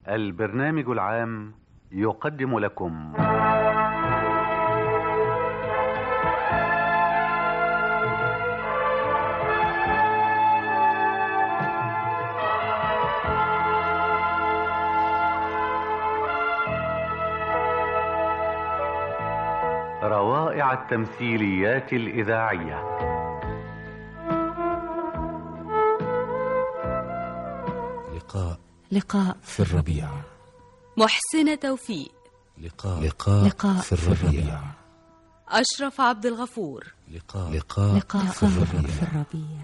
البرنامج العام يقدم لكم روائع التمثيليات الإذاعية لقاء لقاء في الربيع محسنة توفيق لقاء لقاء, لقاء في الربيع أشرف عبد الغفور لقاء لقاء, لقاء في الربيع في الربيع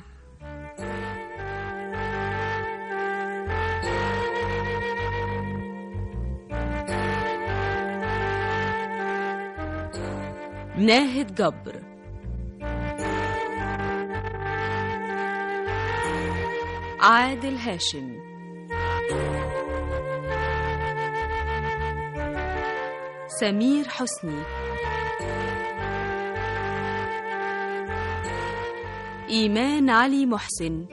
ناهد جبر عادل هاشم سمير حسني إيمان علي محسن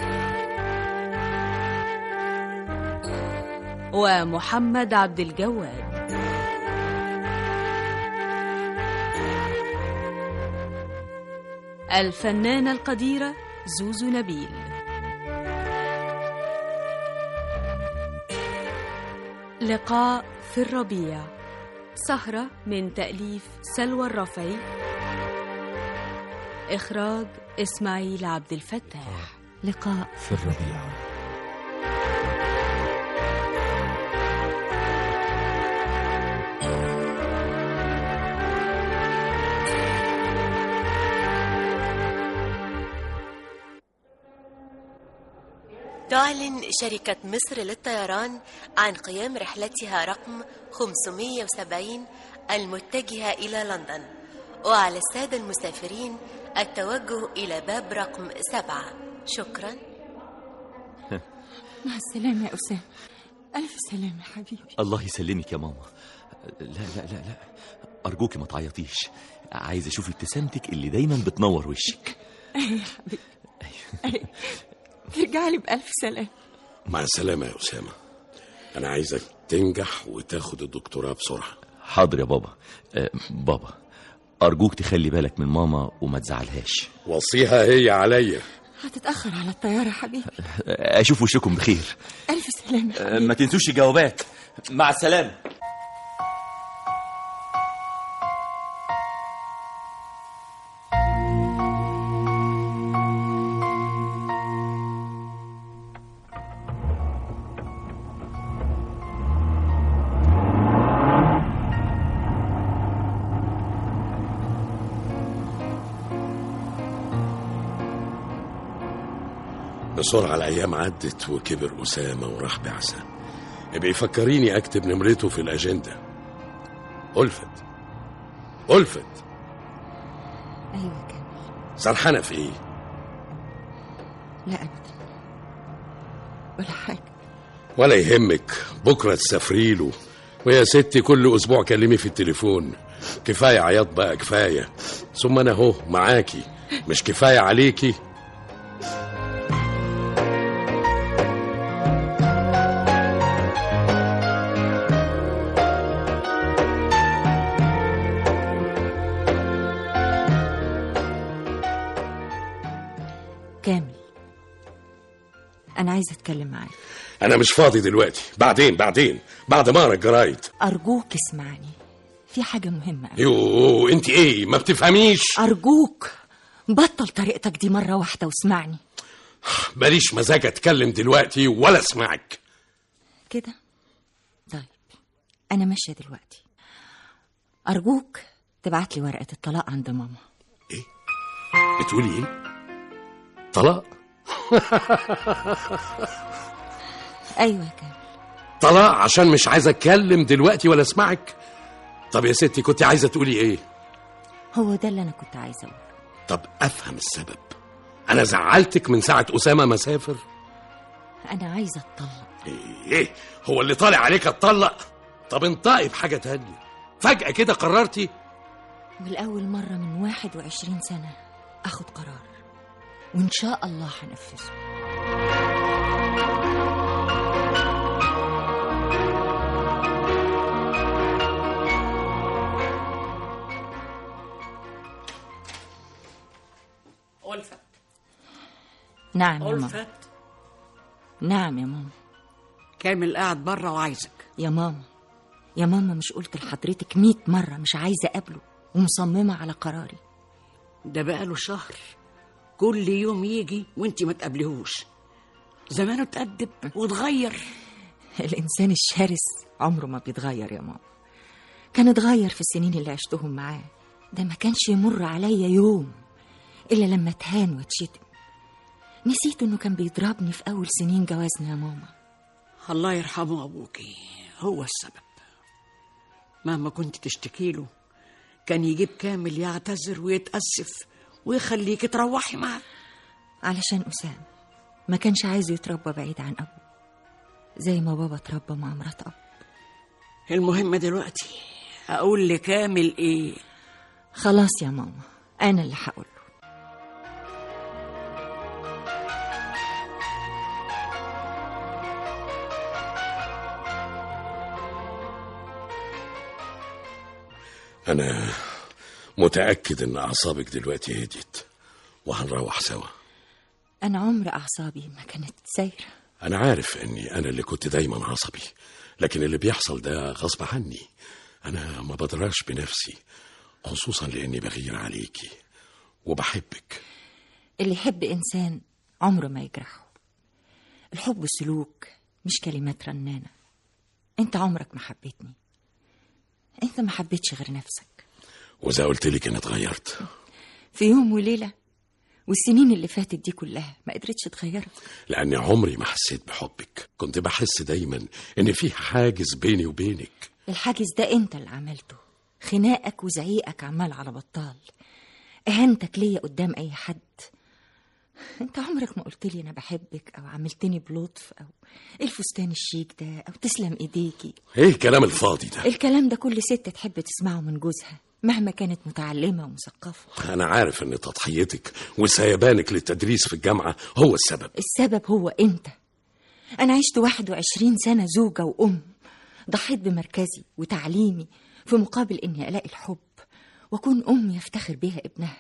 ومحمد عبد الجواد الفنانة القديرة زوزو نبيل لقاء في الربيع سهرة من تأليف سلوى الرفعي إخراج إسماعيل عبد الفتاح لقاء في الربيع تعلن شركة مصر للطيران عن قيام رحلتها رقم 570 المتجهة إلى لندن وعلى السادة المسافرين التوجه إلى باب رقم سبعة شكرا مع السلامة يا أسامة ألف سلامة حبيبي الله يسلمك يا ماما لا لا لا لا أرجوك ما تعيطيش عايز أشوف ابتسامتك اللي دايما بتنور وشك أيوة يا حبيبي أيوة. ترجع لي بألف سلامة مع السلامة يا أسامة أنا عايزك تنجح وتاخد الدكتوراه بسرعة حاضر يا بابا آه، بابا أرجوك تخلي بالك من ماما وما تزعلهاش وصيها هي عليا هتتأخر على الطيارة حبيبي آه، أشوف وشكم بخير ألف سلامة آه، ما تنسوش الجوابات مع السلامة بسرعة الأيام عدت وكبر أسامة وراح بعثة بيفكريني أكتب نمرته في الأجندة ألفت ألفت أيوة كامل سرحانة في إيه؟ لا أبدا ولا حاجة ولا يهمك بكرة تسافري له ويا ستي كل أسبوع كلمي في التليفون كفاية عياط بقى كفاية ثم أنا أهو معاكي مش كفاية عليكي كامل أنا عايزة أتكلم معاك أنا مش فاضي دلوقتي بعدين بعدين بعد ما أقرا الجرايد أرجوك اسمعني في حاجة مهمة أوي. يو أنت إيه ما بتفهميش أرجوك بطل طريقتك دي مرة واحدة واسمعني ماليش مزاج أتكلم دلوقتي ولا أسمعك كده طيب أنا ماشية دلوقتي أرجوك تبعت لي ورقة الطلاق عند ماما بتقولي إيه؟ طلاق أيوة يا كامل طلاق عشان مش عايز أتكلم دلوقتي ولا أسمعك طب يا ستي كنت عايزة تقولي إيه؟ هو ده اللي أنا كنت عايزة أقوله طب أفهم السبب أنا زعلتك من ساعة أسامة ما سافر أنا عايزة أتطلق إيه هو اللي طالع عليك اتطلق طب انطقي بحاجة تانية فجأة كده قررتي والأول مرة من واحد وعشرين سنة أخد قرار وإن شاء الله هنفذه نعم يا ماما ألفت نعم يا ماما كامل قاعد بره وعايزك يا ماما يا ماما مش قلت لحضرتك مية مرة مش عايزة أقابله ومصممة على قراري ده بقاله شهر كل يوم يجي وانت ما تقابليهوش زمانه اتأدب واتغير الإنسان الشرس عمره ما بيتغير يا ماما كان اتغير في السنين اللي عشتهم معاه ده ما كانش يمر عليا يوم إلا لما اتهان واتشتم نسيت إنه كان بيضربني في أول سنين جوازنا يا ماما الله يرحمه أبوكي هو السبب مهما كنت تشتكي له كان يجيب كامل يعتذر ويتأسف ويخليك تروحي معاه علشان أسامة ما كانش عايز يتربى بعيد عن أبوه زي ما بابا اتربى مع مرات أب المهم دلوقتي أقول لكامل إيه خلاص يا ماما أنا اللي هقوله أنا متأكد إن أعصابك دلوقتي هديت وهنروح سوا أنا عمر أعصابي ما كانت سايرة أنا عارف إني أنا اللي كنت دايما عصبي لكن اللي بيحصل ده غصب عني أنا ما بدراش بنفسي خصوصا لأني بغير عليكي وبحبك اللي يحب إنسان عمره ما يجرحه الحب سلوك مش كلمات رنانة أنت عمرك ما حبيتني أنت ما حبيتش غير نفسك وإذا قلت لك إني اتغيرت في يوم وليلة والسنين اللي فاتت دي كلها ما قدرتش تغيرك لأني عمري ما حسيت بحبك كنت بحس دايما إن في حاجز بيني وبينك الحاجز ده انت اللي عملته خناقك وزعيقك عمال على بطال اهانتك ليا قدام اي حد انت عمرك ما قلت لي انا بحبك او عملتني بلطف او إيه الفستان الشيك ده او تسلم ايديكي إيه الكلام الفاضي ده الكلام ده كل ست تحب تسمعه من جوزها مهما كانت متعلمة ومثقفة أنا عارف إن تضحيتك وسيبانك للتدريس في الجامعة هو السبب السبب هو انت انا عشت 21 سنة زوجة وام ضحيت بمركزي وتعليمي في مقابل اني الاقي الحب واكون ام يفتخر بيها ابنها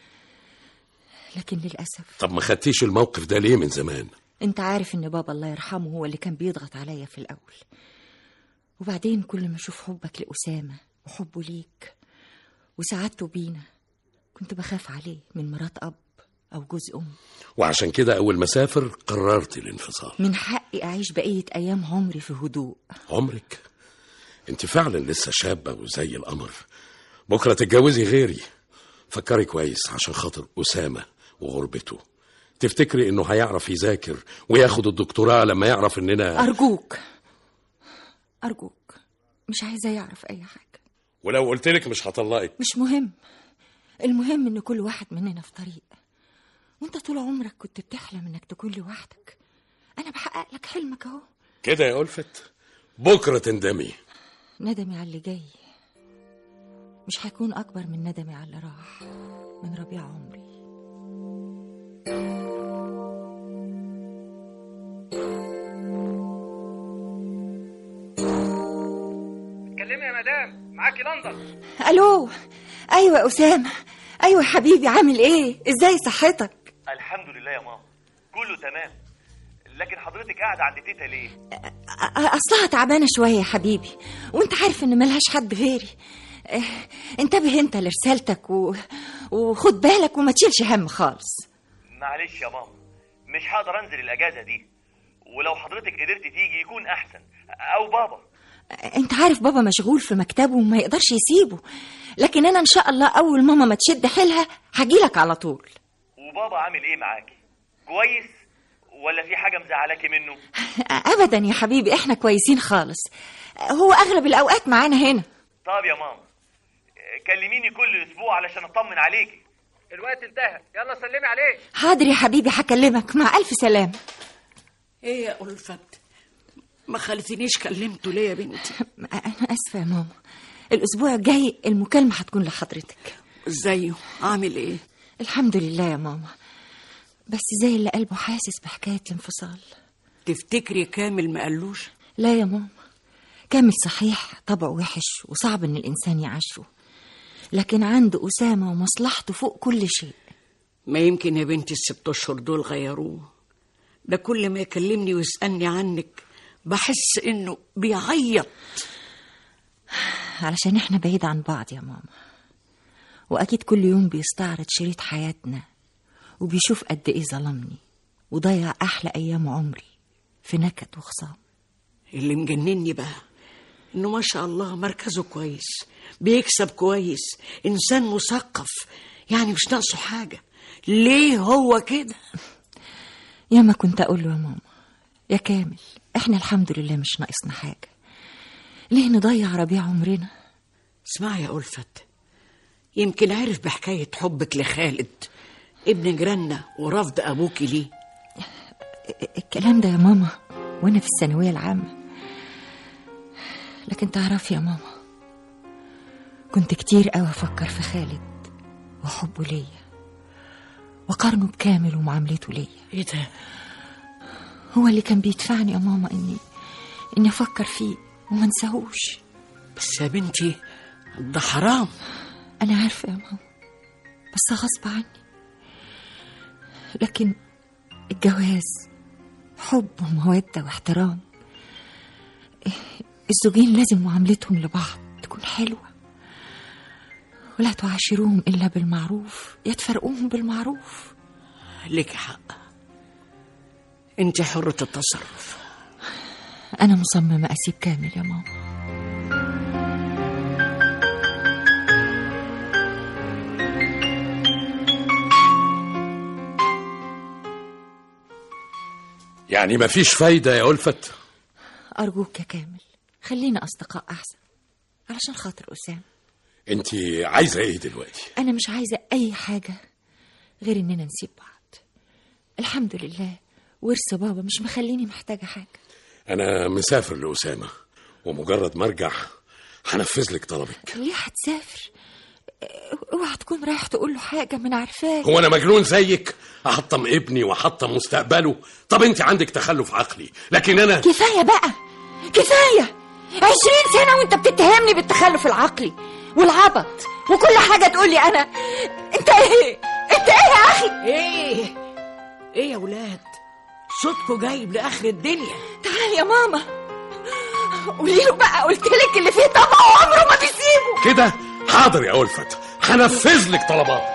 لكن للاسف طب ما خدتيش الموقف ده ليه من زمان انت عارف ان بابا الله يرحمه هو اللي كان بيضغط عليا في الاول وبعدين كل ما اشوف حبك لاسامه وحبه ليك وسعادته بينا كنت بخاف عليه من مرات اب او جوز ام وعشان كده أول ما سافر قررت الانفصال من حقي اعيش بقيه ايام عمري في هدوء عمرك انت فعلا لسه شابة وزي القمر بكرة تتجوزي غيري فكري كويس عشان خاطر أسامة وغربته تفتكري انه هيعرف يذاكر وياخد الدكتوراه لما يعرف اننا ارجوك ارجوك مش عايزه يعرف اي حاجه ولو قلت لك مش هطلقك مش مهم المهم ان كل واحد مننا في طريق وانت طول عمرك كنت بتحلم انك تكون لوحدك انا بحقق لك حلمك اهو كده يا ألفت بكرة تندمي ندمي على اللي جاي مش هيكون اكبر من ندمي على اللي راح من ربيع عمري اتكلمي يا مدام معاكي لندن الو ايوه يا اسامه ايوه حبيبي عامل ايه ازاي صحتك الحمد لله يا ماما كله تمام لكن حضرتك قاعده عند تيتا ليه أ- اصلها تعبانه شويه يا حبيبي وانت عارف ان ملهاش حد غيري اه، انتبه انت لرسالتك و... وخد بالك وما تشيلش هم خالص معلش يا ماما مش هقدر انزل الاجازه دي ولو حضرتك قدرت تيجي يكون احسن او بابا انت عارف بابا مشغول في مكتبه وما يقدرش يسيبه لكن انا ان شاء الله اول ماما ما تشد حيلها هجيلك على طول وبابا عامل ايه معاكي كويس ولا في حاجه مزعلاكي منه ابدا يا حبيبي احنا كويسين خالص هو اغلب الاوقات معانا هنا طب يا ماما كلميني كل اسبوع علشان اطمن عليكي الوقت انتهى يلا سلمي عليه حاضر يا حبيبي هكلمك مع الف سلامه ايه يا ألفت ما خلتنيش كلمته ليه يا بنتي انا اسفه يا ماما الاسبوع الجاي المكالمه هتكون لحضرتك ازايه عامل ايه الحمد لله يا ماما بس زي اللي قلبه حاسس بحكايه الانفصال تفتكري كامل ما قالوش لا يا ماما كامل صحيح طبعه وحش وصعب ان الانسان يعاشره لكن عنده اسامه ومصلحته فوق كل شيء ما يمكن يا بنتي الست اشهر دول غيروه ده كل ما يكلمني ويسالني عنك بحس انه بيعيط علشان احنا بعيد عن بعض يا ماما واكيد كل يوم بيستعرض شريط حياتنا وبيشوف قد ايه ظلمني وضيع احلى ايام عمري في نكد وخصام اللي مجنني بقى انه ما شاء الله مركزه كويس بيكسب كويس انسان مثقف يعني مش ناقصه حاجه ليه هو كده يا ما كنت اقول له يا ماما يا كامل احنا الحمد لله مش ناقصنا حاجه ليه نضيع ربيع عمرنا اسمعي يا ألفت يمكن عرف بحكاية حبك لخالد ابن جيراننا ورفض أبوكي ليه الكلام ده يا ماما وانا في الثانويه العامه لكن تعرفي يا ماما كنت كتير قوي افكر في خالد وحبه ليا وقارنه بكامل ومعاملته ليا ايه ده هو اللي كان بيدفعني يا ماما اني اني افكر فيه وما انساهوش بس يا بنتي ده حرام انا عارفه يا ماما بس غصب عني لكن الجواز حب ومودة واحترام الزوجين لازم معاملتهم لبعض تكون حلوة ولا تعاشروهم إلا بالمعروف يا تفرقوهم بالمعروف لك حق انت حرة التصرف أنا مصممة أسيب كامل يا ماما يعني مفيش فايدة يا ألفت أرجوك يا كامل خلينا أصدقاء أحسن علشان خاطر أسامة انت عايزة ايه دلوقتي أنا مش عايزة أي حاجة غير إننا نسيب بعض الحمد لله ورث بابا مش مخليني محتاجة حاجة انا مسافر لأسامة ومجرد ما ارجع هنفذ لك طلبك ليه هتسافر اوعى تكون رايح تقول له حاجة من عارفاه هو انا مجنون زيك احطم ابني واحطم مستقبله طب انت عندك تخلف عقلي لكن انا كفاية بقى كفاية عشرين سنة وانت بتتهمني بالتخلف العقلي والعبط وكل حاجة تقولي أنا انت ايه انت ايه يا أخي ايه ايه يا ولاد صوتكوا جايب لاخر الدنيا تعال يا ماما قولي له بقى قلت لك اللي فيه طبع وعمره ما بيسيبه كده حاضر يا ألفت هنفذ لك طلبات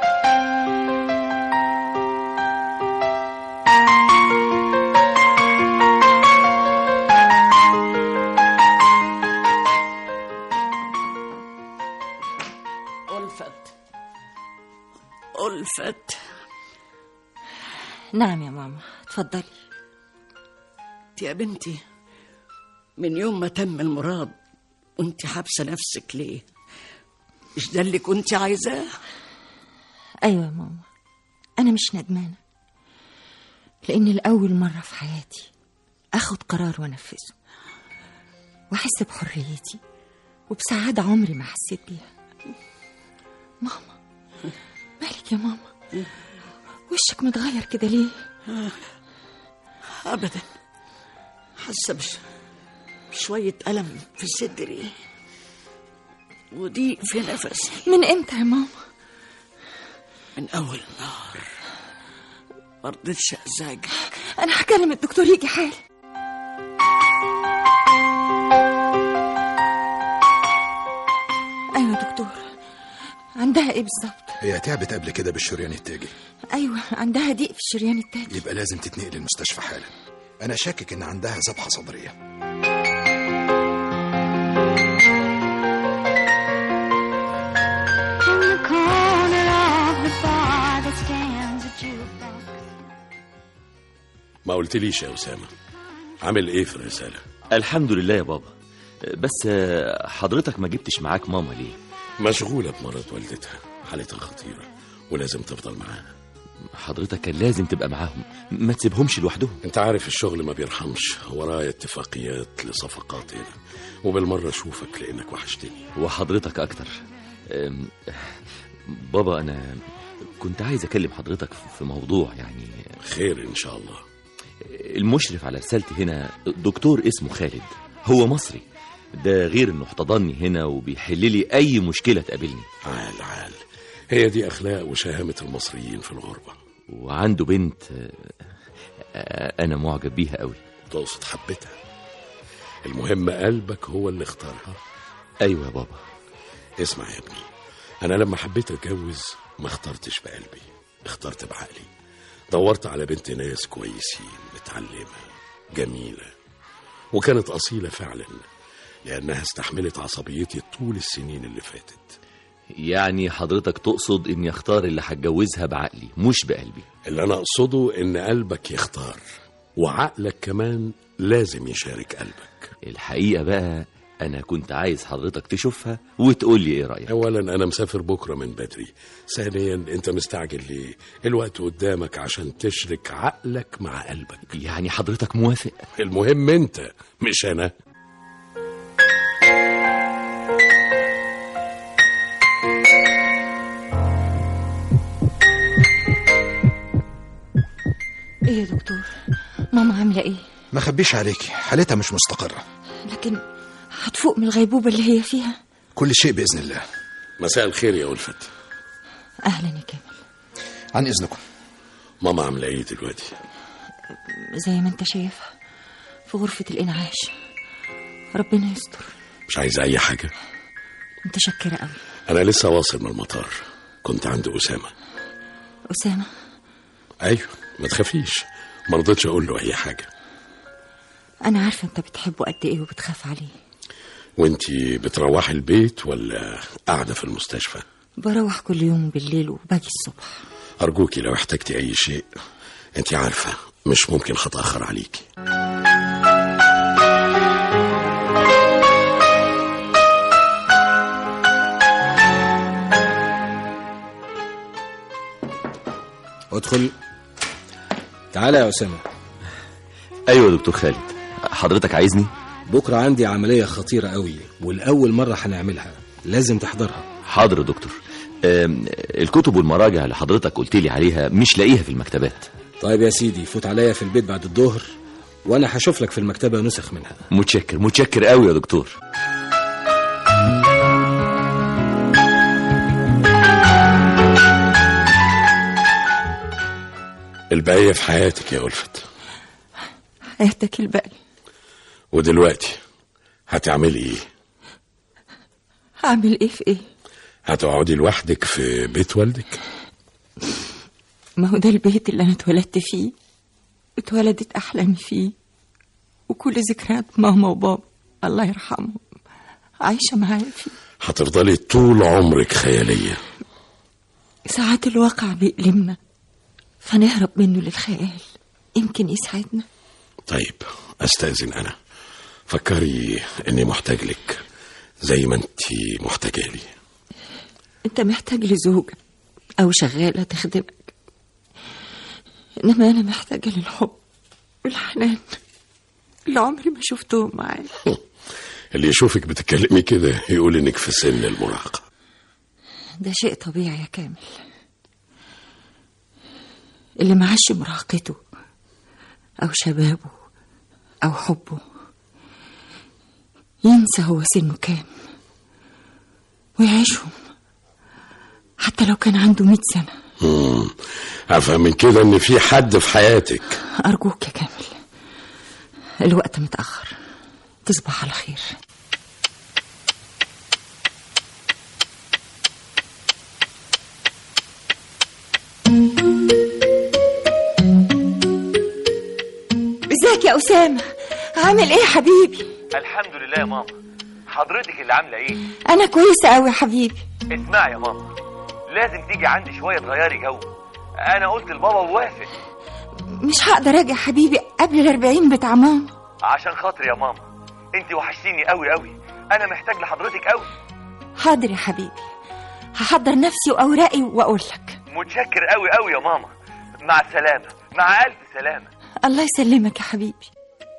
ألفت ألفت نعم يا ماما اتفضلي انت يا بنتي من يوم ما تم المراد وانت حابسه نفسك ليه مش ده اللي كنت عايزاه أيوة يا ماما أنا مش ندمانة لأن لأول مرة في حياتي أخد قرار وأنفذه وأحس بحريتي وبسعادة عمري ما حسيت بيها ماما مالك يا ماما وشك متغير كده ليه ابدا حاسه بش بشويه الم في صدري وضيق في نفسي من امتى يا ماما من اول النهار ما رضيتش ازعجك انا هكلم الدكتور يجي حالا ايوه يا دكتور عندها ايه بالظبط هي تعبت قبل كده بالشريان التاجي ايوه عندها ضيق في الشريان التاجي يبقى لازم تتنقل المستشفى حالا انا شاكك ان عندها ذبحه صدريه In the corner of the bar that stands a jukebox. ما قلتليش يا أسامة عامل ايه في الرسالة الحمد لله يا بابا بس آه، حضرتك ما جبتش معاك ماما ليه مشغولة بمرض والدتها حالتها خطيرة ولازم تفضل معاها حضرتك كان لازم تبقى معاهم ما تسيبهمش لوحدهم انت عارف الشغل ما بيرحمش ورايا اتفاقيات لصفقات هنا وبالمرة اشوفك لانك وحشتني وحضرتك اكتر أم، بابا انا كنت عايز اكلم حضرتك في موضوع يعني خير ان شاء الله المشرف على رسالتي هنا دكتور اسمه خالد هو مصري ده غير انه احتضني هنا وبيحل لي اي مشكله تقابلني عال عال هي دي أخلاق وشهامة المصريين في الغربة وعنده بنت آه، آه، انا معجب بيها قوي تقصد حبتها المهم قلبك هو اللي اختارها ايوه يا بابا اسمع يا ابني أنا لما حبيت أتجوز ما اخترتش بقلبي اخترت بعقلي دورت على بنت ناس كويسين متعلمة جميلة وكانت أصيلة فعلا لأنها استحملت عصبيتي طول السنين اللي فاتت يعني حضرتك تقصد اني اختار اللي هتجوزها بعقلي مش بقلبي اللي أنا أقصده إن قلبك يختار وعقلك كمان لازم يشارك قلبك الحقيقه بقى انا كنت عايز حضرتك تشوفها وتقول لي ايه رايك أولا أنا مسافر بكرة من بدري ثانيا أنت مستعجل ليه الوقت قدامك عشان تشرك عقلك مع قلبك يعني حضرتك موافق المهم أنت مش أنا ايه يا دكتور ماما عامله ايه ما خبيش عليكي حالتها مش مستقرة لكن هتفوق من الغيبوبه اللي هي فيها كل شيء بإذن الله مساء الخير يا ألفت اهلا يا كامل عن إذنكم ماما عاملة إيه دلوقتي زي ما انت شايفها في غرفه الانعاش ربنا يستر مش عايزة أي حاجة متشكره قوي أنا لسه واصل من المطار كنت عند أسامة اسامه أيوه ما تخافيش ما رضيتش أقول له أي حاجة انا عارفه انت بتحبه قد ايه وبتخاف عليه وانتي بتروحي البيت ولا قاعدة في المستشفى بروح كل يوم بالليل وباجي الصبح أرجوكي لو احتجتي أي شيء انت عارفة مش ممكن هتأخر عليكي ادخل تعالى يا أسامة ايوه يا دكتور خالد حضرتك عايزني بكرة عندي عملية خطيرة قوي والأول مرة هنعملها لازم تحضرها حاضر يا دكتور أم، الكتب والمراجع اللي حضرتك قلت لي عليها مش لاقيها في المكتبات طيب يا سيدي فوت عليا في البيت بعد الظهر وأنا هشوف لك في المكتبة نسخ منها متشكر متشكر قوي يا دكتور البقية في حياتك يا ألفت حياتك الباقي ودلوقتي هتعملي ايه هعمل ايه في ايه هتقعدي لوحدك في بيت والدك ما هو ده البيت اللي انا اتولدت فيه اتولدت احلامي فيه وكل ذكريات ماما وبابا الله يرحمهم عايشه معايا فيه هتفضلي طول عمرك خيالية ساعات الواقع بيألمنا فنهرب منه للخيال يمكن يسعدنا طيب استأذن أنا فكري إني محتاج لك زي ما انت محتاجة لي انت محتاج لزوجة او شغالة تخدمك انما انا محتاجة للحب والحنان اللي عمري ما شفتهم معايا اللي يشوفك بتتكلمي كده يقول إنك في سن المراهقة ده شيء طبيعي يا كامل اللي معاش مراهقته أو شبابه أو حبه ينسى هو سنه كام ويعيشهم حتى لو كان عنده مئة سنة مم. أفهم من كده إن في حد في حياتك أرجوك يا كامل الوقت متأخر تصبح على خير ازيك يا أسامة عامل ايه يا حبيبي الحمد لله يا ماما حضرتك اللي عامله ايه أنا كويسة أوي يا حبيبي اسمعي يا ماما لازم تيجي عندي شويه تغيري جو انا قلت لبابا ووافق مش هقدر أجي يا حبيبي قبل الأربعين بتاع ماما عشان خاطري يا ماما انت وحشتيني قوي قوي انا محتاج لحضرتك قوي حاضر يا حبيبي هحضر نفسي وأوراقي وأقول لك متشكر قوي قوي يا ماما مع السلامه مع الف سلامه الله يسلمك يا حبيبي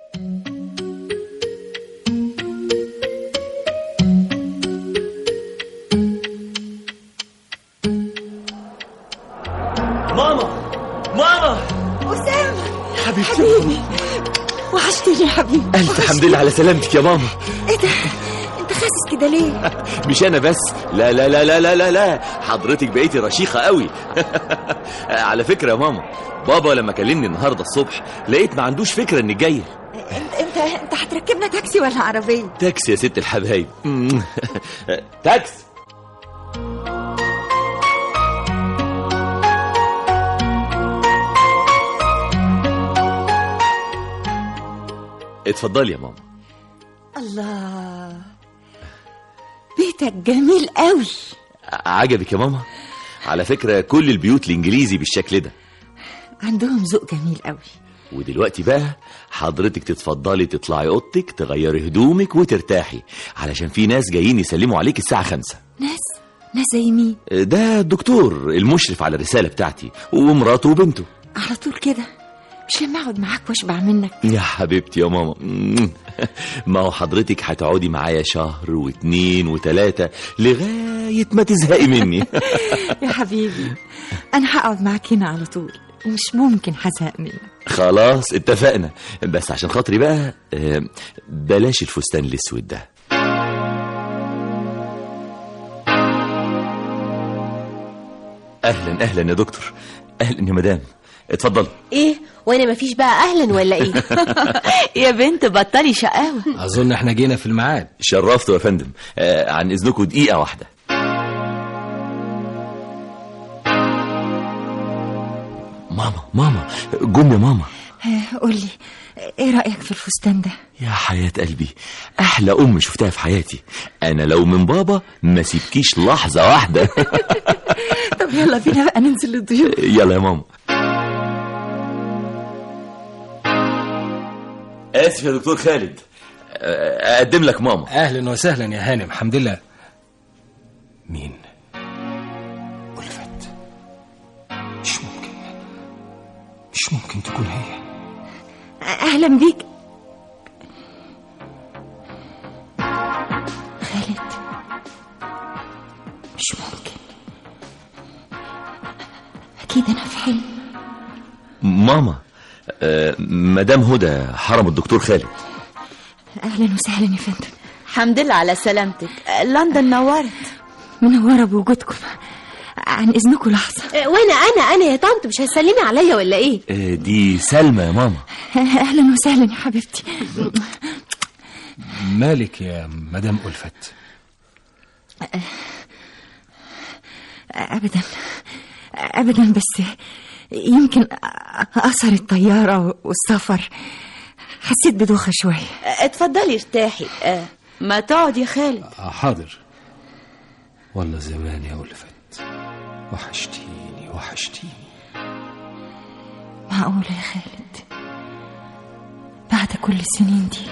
ماما ماما أسامة حبيبتي حبيبي وحشتني يا حبيبي ألف حمد لله على سلامتك يا ماما ايه ده انت خاسس كده ليه مش انا بس لا لا لا لا لا لا لا حضرتك بقيتي رشيقه قوي على فكره يا ماما بابا لما كلمني النهارده الصبح لقيت ما عندوش فكره انك جايه انت انت انت هتركبنا تاكسي ولا عربيه تاكسي يا ست الحبايب تاكسي اتفضلي يا ماما الله بيتك جميل قوي عجبك يا ماما على فكرة كل البيوت الإنجليزي بالشكل ده عندهم ذوق جميل قوي ودلوقتي بقى حضرتك تتفضلي تطلعي اوضتك تغيري هدومك وترتاحي علشان في ناس جايين يسلموا عليك الساعة خمسة ناس ناس زي مين ده الدكتور المشرف على الرسالة بتاعتي ومراته وبنته على طول كده مش لما اقعد معاك واشبع منك يا حبيبتي يا ماما ما هو حضرتك هتقعدي معايا شهر واتنين وتلاتة لغاية ما تزهقي مني يا حبيبي انا هقعد معاك هنا على طول ومش ممكن هزهق منك خلاص اتفقنا بس عشان خاطري بقى آه، بلاش الفستان الاسود ده اهلا اهلا يا دكتور اهلا يا مدام اتفضل ايه وانا مفيش بقى اهلا ولا ايه يا بنت بطلي شقاوة اظن احنا جينا في الميعاد شرفته يا فندم آه، عن اذنكم دقيقه واحده ماما ماما جم يا ماما آه، قول لي ايه رايك في الفستان ده يا حياة قلبي أحلى أم شفتها في حياتي أنا لو من بابا ما سيبكيش لحظة واحدة طب يلا بينا بقى ننزل للضيوف يلا يا ماما آسف يا دكتور خالد آه، أقدم لك ماما اهلا وسهلا يا هانم الحمد لله مين ألفت مش ممكن مش ممكن تكون هي اهلا بيك خالد مش ممكن اكيد انا في حلم ماما آه، مدام هدى حرم الدكتور خالد اهلا وسهلا يا فندم الحمد لله على سلامتك لندن نورت منوره بوجودكم عن اذنكم لحظه آه، وانا انا انا يا طنط مش هتسلمي عليا ولا ايه آه، دي سلمى يا ماما اهلا وسهلا يا حبيبتي مالك يا مدام ألفت ابدا ابدا بس يمكن اثر الطياره والسفر حسيت بدوخه شويه اتفضلي ارتاحي آه، ما تقعد يا خالد آه، حاضر والله زمان يا ألفت وحشتيني وحشتيني معقوله يا خالد بعد كل السنين دي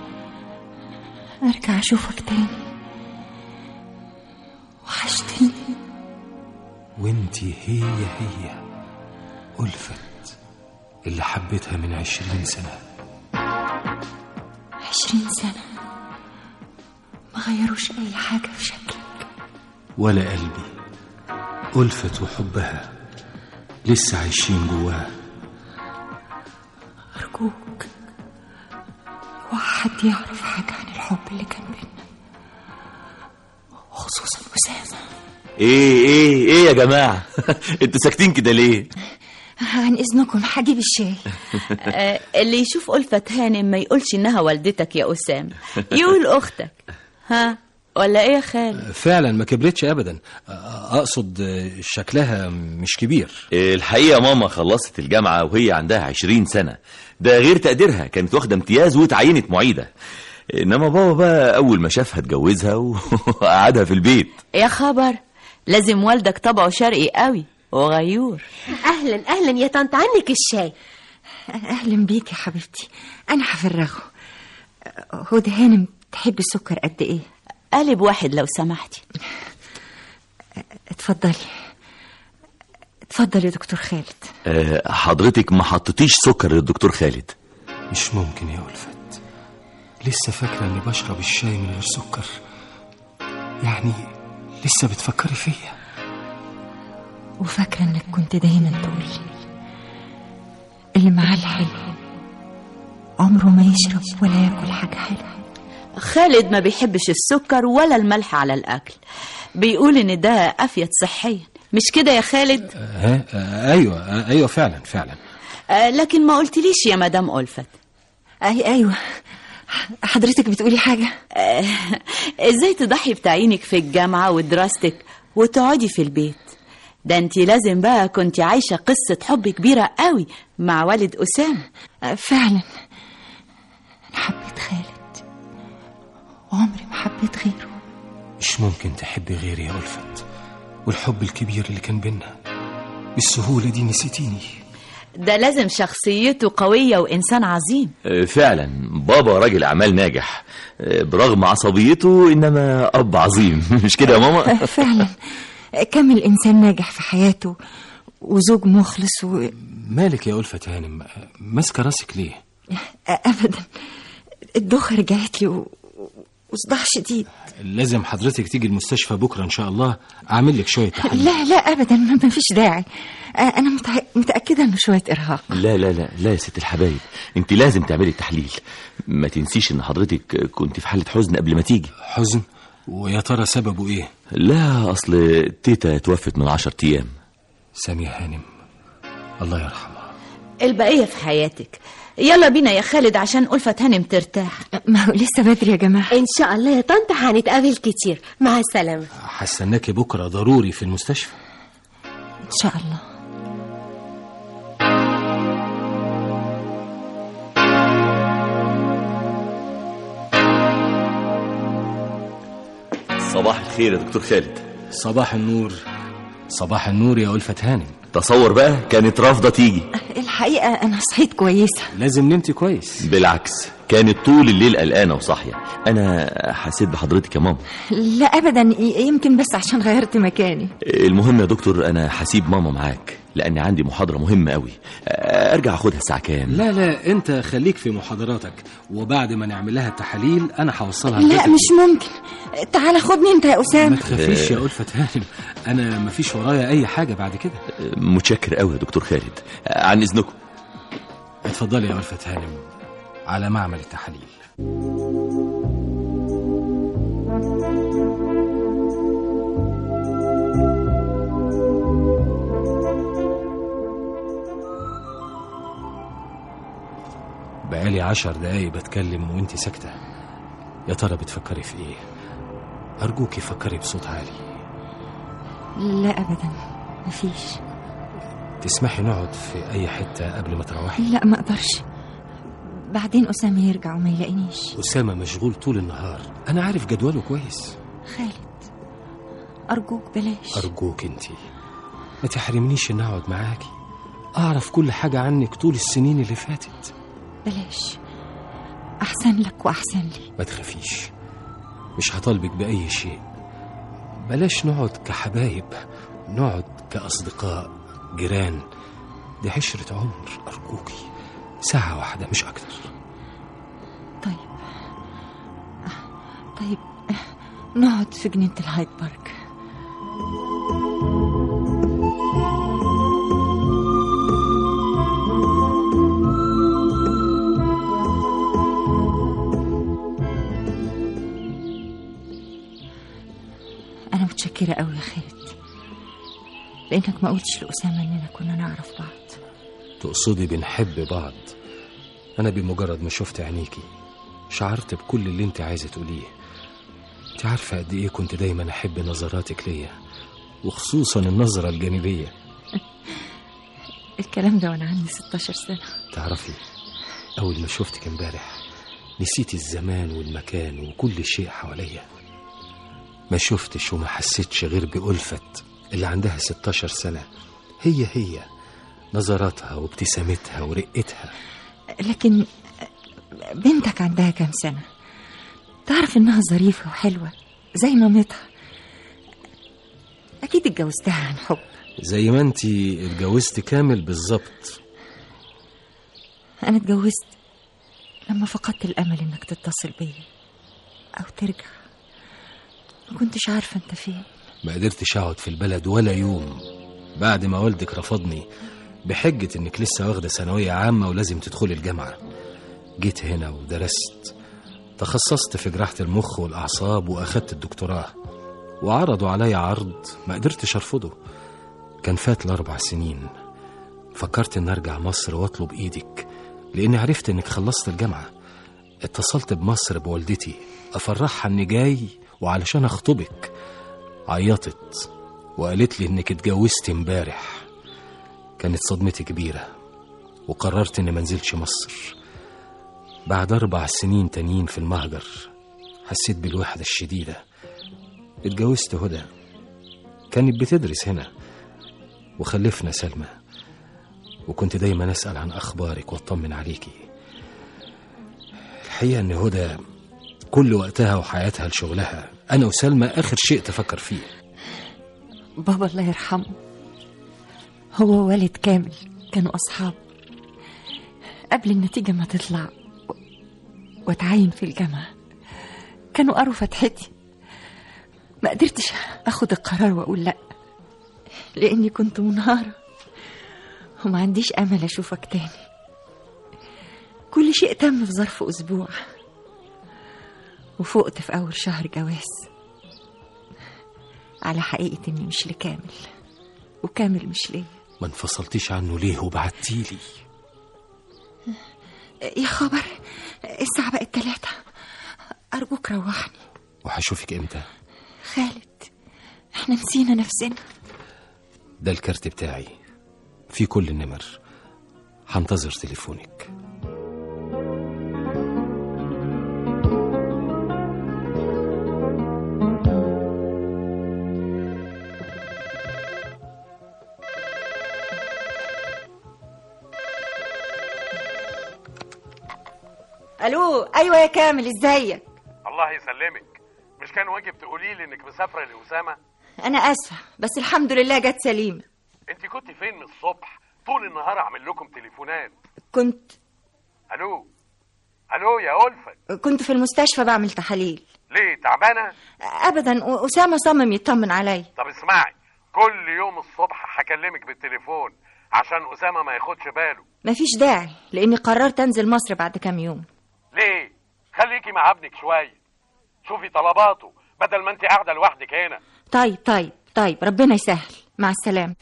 ارجع اشوفك تاني وحشتني وانتي هي هي ألفت اللي حبيتها من عشرين سنة عشرين سنه ما غيروش اي حاجه في شكلك ولا قلبي ألفت وحبها لسه عايشين جواه أرجوك اوعى حد يعرف حاجة عن الحب اللي كان بينا خصوصا أسامة إيه إيه إيه يا جماعة أنتوا ساكتين كده ليه عن إذنكم هجيب الشاي آه، اللي يشوف ألفة هانم ما يقولش إنها والدتك يا أسام يقول أختك ها ولا إيه يا خالد فعلا ما كبرتش أبدا آه، أقصد آه، شكلها مش كبير الحقيقة ماما خلصت الجامعة وهي عندها عشرين سنة ده غير تقديرها كانت واخدة امتياز واتعينت معيدة إنما بابا بقى أول ما شافها اتجوزها وقعدها في البيت يا خبر لازم والدك طبعه شرقي قوي وغيور اهلا اهلا يا طنط عنك الشاي أهلا بيك يا حبيبتي أنا هفرغه هدى هانم تحب السكر قد إيه قالب واحد لو سمحتي اتفضلي اتفضل يا دكتور خالد آه، حضرتك ما حطيتيش سكر للدكتور خالد مش ممكن يا ألفت لسه فاكرة إني بشرب الشاي من غير سكر يعني لسه بتفكري فيا وفاكرة إنك كنت دايما تقولي اللي معاه الحلو عمره ما يشرب ولا ياكل حاجة حلوة خالد ما بيحبش السكر ولا الملح على الأكل بيقول إن ده أفيد صحيا مش كده يا خالد ها آه، ايوه آه، ايوه فعلا فعلا آه لكن ما قلتليش يا مدام ألفت أي أيوة حضرتك بتقولي حاجة آه ازاي تضحي بتعيينك في الجامعة ودراستك وتقعدي في البيت ده انت لازم بقى كنت عايشة قصة حب كبيرة قوي مع والد أسامة آه، فعلا أنا حبيت خالد وعمري ما حبيت غيره مش ممكن تحبي غيري يا ألفت والحب الكبير اللي كان بينا بالسهولة دي نسيتيني ده لازم شخصيته قوية وإنسان عظيم آه، فعلا بابا راجل أعمال ناجح آه، برغم عصبيته إنما أب عظيم مش كده يا ماما؟ آه، فعلا كم الإنسان ناجح في حياته وزوج مخلص و... مالك يا ألفت هانم ماسكة راسك ليه أبدا الدوخة رجعت لي و... وصداع شديد لازم حضرتك تيجي المستشفى بكرة إن شاء الله أعمل لك شوية تحاليل لا لا أبدا ما ما فيش داعي آه، أنا متع... متأكدة إنه شوية إرهاق لا لا لا لا يا ست الحبايب انت لازم تعملي التحليل ما تنسيش ان حضرتك كنت في حالة حزن قبل ما تيجي حزن ويا ترى سببه إيه لا اصل تيتا توفت من عشر ايام سامية هانم الله يرحمها البقية في حياتك يلا بينا يا خالد عشان ألفة هانم ترتاح ما هو لسه بدري يا جماعة إن شاء الله يا طنط هنتقابل كتير مع السلامة هستناكي بكرة ضروري في المستشفى إن شاء الله صباح الخير يا دكتور خالد صباح النور صباح النور يا ألفة هانم تصور بقى كانت رافضة تيجي الحقيقة أنا صحيت كويسة لازم نمتي كويس بالعكس كانت طول الليل قلقانة وصاحية أنا حسيت بحضرتك يا ماما لا أبدا ي- يمكن بس عشان غيرت مكاني المهم يا دكتور أنا هسيب ماما معاك لأن عندي محاضرة مهمة قوي أرجع أخدها الساعة كام لا لا أنت خليك في محاضراتك وبعد ما نعمل لها التحاليل أنا هوصلها لا لبيتك. مش ممكن تعال خدني أنت يا ما أسامة تخافيش يا ألفة هانم أنا ما فيش ورايا أي حاجة بعد كده متشكر قوي يا دكتور خالد عن إذنكم اتفضلي يا ألفة هانم على معمل التحاليل بقالي عشر دقايق بتكلم وانت ساكتة يا ترى بتفكري في ايه أرجوكي فكري بصوت عالي لا أبدا مفيش تسمحي نقعد في أي حتة قبل ما تروحي لا ما أقدرش بعدين أسامة يرجع وما يلاقينيش أسامة مشغول طول النهار أنا عارف جدوله كويس خالد أرجوك بلاش أرجوك انتي ما تحرمنيش إن أقعد معاكي أعرف كل حاجة عنك طول السنين اللي فاتت بلاش أحسن لك وأحسن لي ما تخافيش مش هطالبك بأي شيء بلاش نقعد كحبايب نقعد كأصدقاء جيران دي عشرة عمر أرجوكي ساعة واحدة مش أكتر طيب طيب نقعد في جنينة الهايد بارك أنا متشكرة أوي يا خالد لأنك ما قلتش لأسامة إننا كنا نعرف بعض تقصدي بنحب بعض أنا بمجرد ما شفت عينيكي شعرت بكل اللي انت عايزة تقوليه انت عارفة قد ايه كنت دايما أحب نظراتك ليا وخصوصا النظرة الجانبية الكلام ده وأنا عندي 16 سنة تعرفي أول ما شفتك امبارح نسيت الزمان والمكان وكل شيء حواليا ما شفتش وما حسيتش غير بألفة اللي عندها 16 سنة هي هي نظراتها وابتسامتها ورقتها لكن بنتك عندها كام سنة تعرف إنها ظريفة وحلوة زي مامتها أكيد اتجوزتها عن حب زي ما انتي اتجوزت كامل بالظبط أنا اتجوزت لما فقدت الأمل إنك تتصل بيا أو ترجع ما كنتش عارفة أنت فين ما قدرتش اقعد في البلد ولا يوم بعد ما والدك رفضني بحجة انك لسه واخدة ثانوية عامة ولازم تدخلي الجامعة جيت هنا ودرست تخصصت في جراحة المخ والأعصاب وأخدت الدكتوراه وعرضوا علي عرض ما قدرتش أرفضه كان فات الأربع سنين فكرت إن أرجع مصر وأطلب إيدك لأني عرفت إنك خلصت الجامعة اتصلت بمصر بوالدتي أفرحها إني جاي وعلشان أخطبك عيطت وقالت لي إنك اتجوزت امبارح كانت صدمتي كبيرة وقررت إني منزلش مصر بعد أربع سنين تانيين في المهجر حسيت بالوحدة الشديدة اتجوزت هدى كانت بتدرس هنا وخلفنا سلمى وكنت دايما أسأل عن أخبارك واطمن عليكي الحقيقة إن هدى كل وقتها وحياتها لشغلها أنا وسلمى آخر شيء تفكر فيه بابا الله يرحمه هو ووالد كامل كانوا أصحاب قبل النتيجة ما تطلع و- واتعين في الجامعة كانوا قروا فتحتي ما قدرتش أخد القرار وأقول لأ لأني كنت منهارة وما عنديش أمل أشوفك تاني كل شيء تم في ظرف أسبوع وفقت في أول شهر جواز على حقيقة إني مش لكامل وكامل مش ليا ما انفصلتيش عنه ليه وبعتيلي يا خبر الساعة بقت تلاتة أرجوك روحني وهشوفك امتى خالد احنا نسينا نفسنا ده الكارت بتاعي في كل النمر هنتظر تليفونك الو ايوه يا كامل ازيك الله يسلمك مش كان واجب تقولي لي انك مسافره لاسامه انا اسفه بس الحمد لله جت سليمه انت كنت فين من الصبح طول النهار اعمل لكم تليفونات كنت الو الو يا ألفت كنت في المستشفى بعمل تحاليل ليه تعبانه ابدا أ- اسامه صمم يطمن عليا طب اسمعي كل يوم الصبح هكلمك بالتليفون عشان اسامه ما ياخدش باله مفيش داعي لاني قررت انزل مصر بعد كام يوم ليه خليكي مع ابنك شويه شوفي طلباته بدل ما انت قاعده لوحدك هنا طيب طيب طيب ربنا يسهل مع السلامه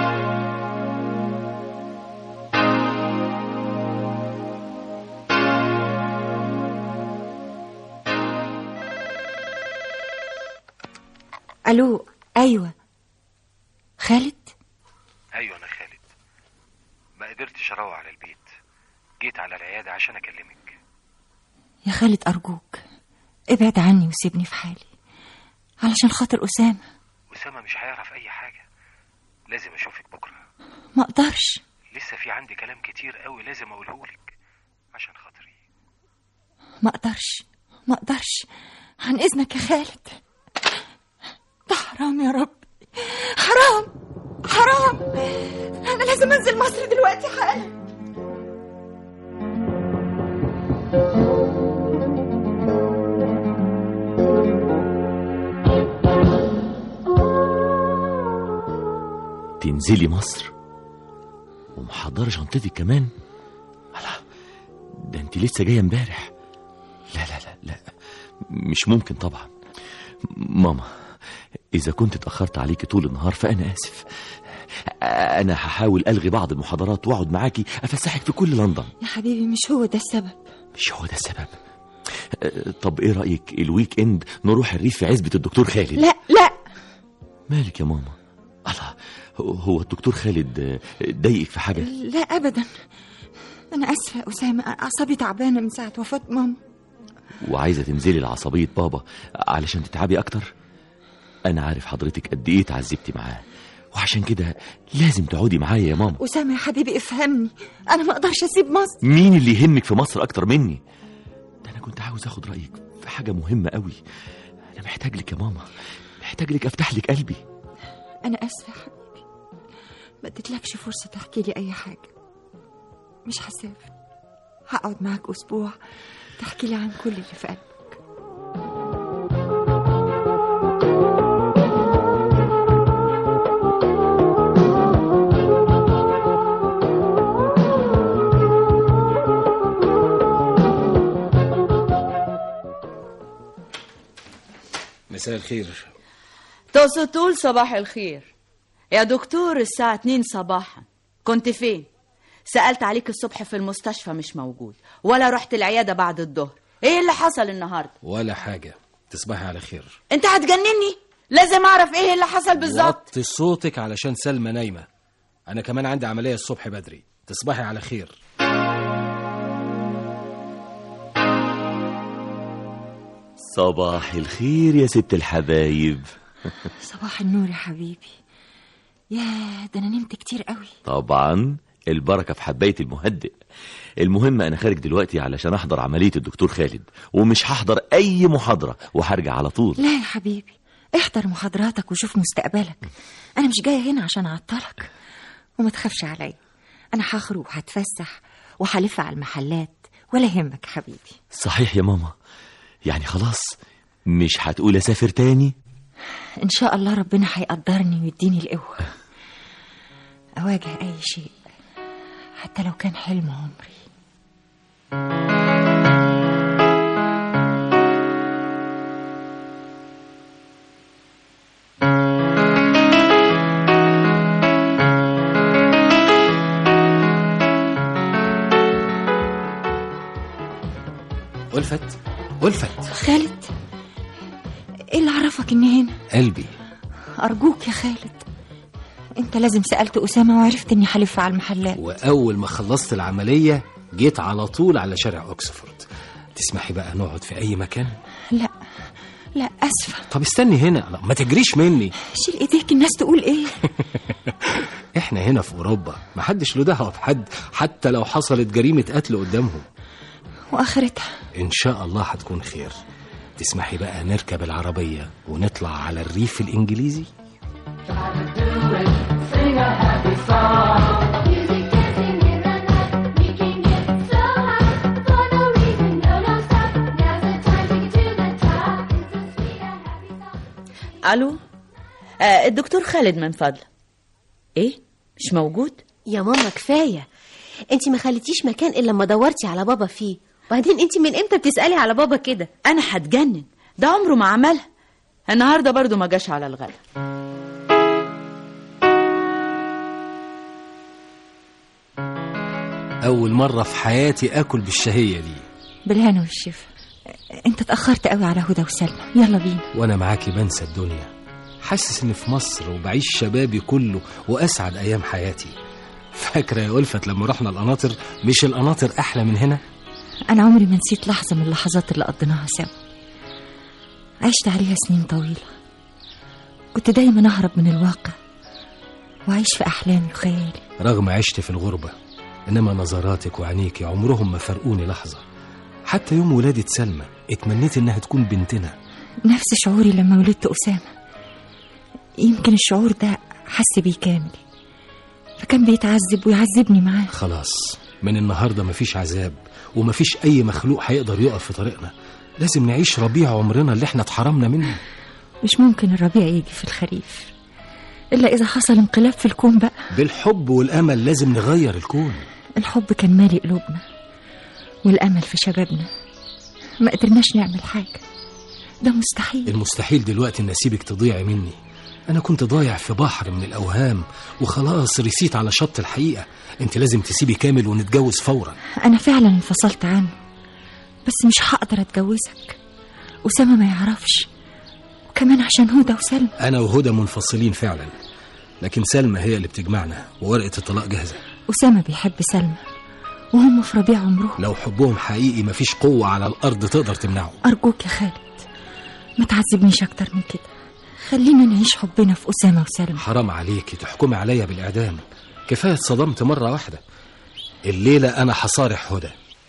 الو ايوه خالد ايوه انا خالد ما قدرتش اروح على البيت جيت على العياده عشان اكلمك يا خالد ارجوك ابعد عني وسيبني في حالي علشان خاطر اسامه اسامه مش هيعرف اي حاجه لازم اشوفك بكره ما اقدرش لسه في عندي كلام كتير قوي لازم اقولهولك عشان خاطري ما اقدرش ما اقدرش عن اذنك يا خالد ده حرام يا رب حرام حرام انا لازم انزل مصر دلوقتي حالا تنزلي مصر ومحضرة شنطتك كمان الله ده انت لسه جاية امبارح لا لا لا لا مش ممكن طبعا ماما إذا كنت اتأخرت عليكي طول النهار فأنا آسف أنا هحاول ألغي بعض المحاضرات وأقعد معاكي أفسحك في كل لندن يا حبيبي مش هو ده السبب مش هو ده السبب أه، طب إيه رأيك الويك إند نروح الريف في عزبة الدكتور خالد لا لا مالك يا ماما الله هو- هو الدكتور خالد آه، ضايقك في حاجة لا ابدا انا اسفه يا اسامه اعصابي تعبانه من ساعه وفاه ماما وعايزة تنزلي لعصبية بابا علشان تتعبي أكتر أنا عارف حضرتك قد إيه اتعذبتي معاه وعشان كده لازم تقعدي معايا يا ماما اسامه يا حبيبي افهمني انا ما اقدرش اسيب مصر مين اللي يهمك في مصر أكتر مني ده أنا كنت عاوز أخد رأيك في حاجة مهمة قوي أنا محتاج لك يا ماما محتاج لك أفتح لك قلبي انا اسفه يا حبيبي ما اديتلكش فرصه تحكي لي اي حاجه مش هسافر هقعد معاك اسبوع تحكي لي عن كل اللي في قلبك مساء الخير تقصد تقول صباح الخير يا دكتور الساعة 2 صباحا كنت فين؟ سألت عليك الصبح في المستشفى مش موجود ولا رحت العيادة بعد الظهر ايه اللي حصل النهاردة؟ ولا حاجة تصبحي على خير انت هتجنني لازم اعرف ايه اللي حصل بالظبط وطي صوتك علشان سلمى نايمة أنا كمان عندي عملية الصبح بدري تصبحي على خير صباح الخير يا ست الحبايب صباح النور يا حبيبي يا ده انا نمت كتير قوي طبعا البركة في حباية المهدئ المهم أنا خارج دلوقتي علشان أحضر عملية الدكتور خالد ومش هحضر أي محاضرة وهرجع على طول لا يا حبيبي احضر محاضراتك وشوف مستقبلك انا مش جايه هنا عشان اعطلك وما تخافش عليا انا هخرج وهتفسح وهلف على المحلات ولا يهمك حبيبي صحيح يا ماما يعني خلاص مش هتقول أسافر تاني ان شاء الله ربنا هيقدرني ويديني القوه اواجه اي شيء حتى لو كان حلم عمري ألفت ألفت خالد ايه اللي عرفك اني هنا قلبي ارجوك يا خالد انت لازم سالت اسامه وعرفت اني هلف على المحلات وأول ما خلصت العملية جيت على طول على شارع أوكسفورد تسمحي بقى نقعد في أي مكان لا لا اسفه طب استني هنا لا، ما تجريش مني شيل ايديك الناس تقول ايه احنا هنا في أوروبا محدش له دعوة بحد حتى لو حصلت جريمة قتل قدامهم واخرتها إن شاء الله هتكون خير تسمحي بقى نركب العربية ونطلع على الريف الإنجليزي الو آه الدكتور خالد من فضلك ايه مش موجود يا ماما كفايه انت ما خليتيش مكان الا لما دورتي على بابا فيه وبعدين انت من امتى بتسالي على بابا كده انا هتجنن ده عمره ما عملها النهارده برضو ما جاش على الغدا أول مرة في حياتي آكل بالشهية دي بالهنا والشفا انت اتاخرت قوي على هدى وسلمى يلا بينا وأنا معاكي بنسى الدنيا حاسس إني في مصر وبعيش شبابي كله وأسعد أيام حياتي فاكرة يا ألفت لما رحنا القناطر مش القناطر أحلى من هنا انا عمري ما نسيت لحظه من اللحظات اللي قضيناها سوا عشت عليها سنين طويله كنت دايما اهرب من الواقع وأعيش في أحلامي وخيالي رغم عشت في الغربة إنما نظراتك وعينيك عمرهم ما فرقوني لحظة حتى يوم ولادة سلمى اتمنيت إنها تكون بنتنا نفس شعوري لما ولدت أسامة يمكن الشعور ده حس بيه كامل فكان بيتعذب ويعذبني معاه خلاص من النهاردة مفيش عذاب ومفيش أي مخلوق هيقدر يقف في طريقنا لازم نعيش ربيع عمرنا اللي احنا اتحرمنا منه مش ممكن الربيع يجي في الخريف إلا إذا حصل انقلاب في الكون بقى بالحب والأمل لازم نغير الكون الحب كان مالي قلوبنا والأمل في شبابنا ما قدرناش نعمل حاجة ده مستحيل المستحيل دلوقتي إن أسيبك تضيعي مني أنا كنت ضايع في بحر من الأوهام وخلاص رسيت على شط الحقيقة أنت لازم تسيبي كامل ونتجوز فورا أنا فعلا انفصلت عنه بس مش هقدر أتجوزك أسامة ما يعرفش وكمان عشان هدى وسلمى أنا وهدى منفصلين فعلا لكن سلمى هي اللي بتجمعنا وورقة الطلاق جاهزة أسامة بيحب سلمى وهم في ربيع عمرهم لو حبهم حقيقي مفيش قوة على الأرض تقدر تمنعه أرجوك يا خالد ما تعذبنيش أكتر من كده خلينا نعيش حبنا في أسامة وسلمى حرام عليكي تحكمي عليا بالإعدام كفاية صدمت مرة واحدة الليلة أنا هصارح هدى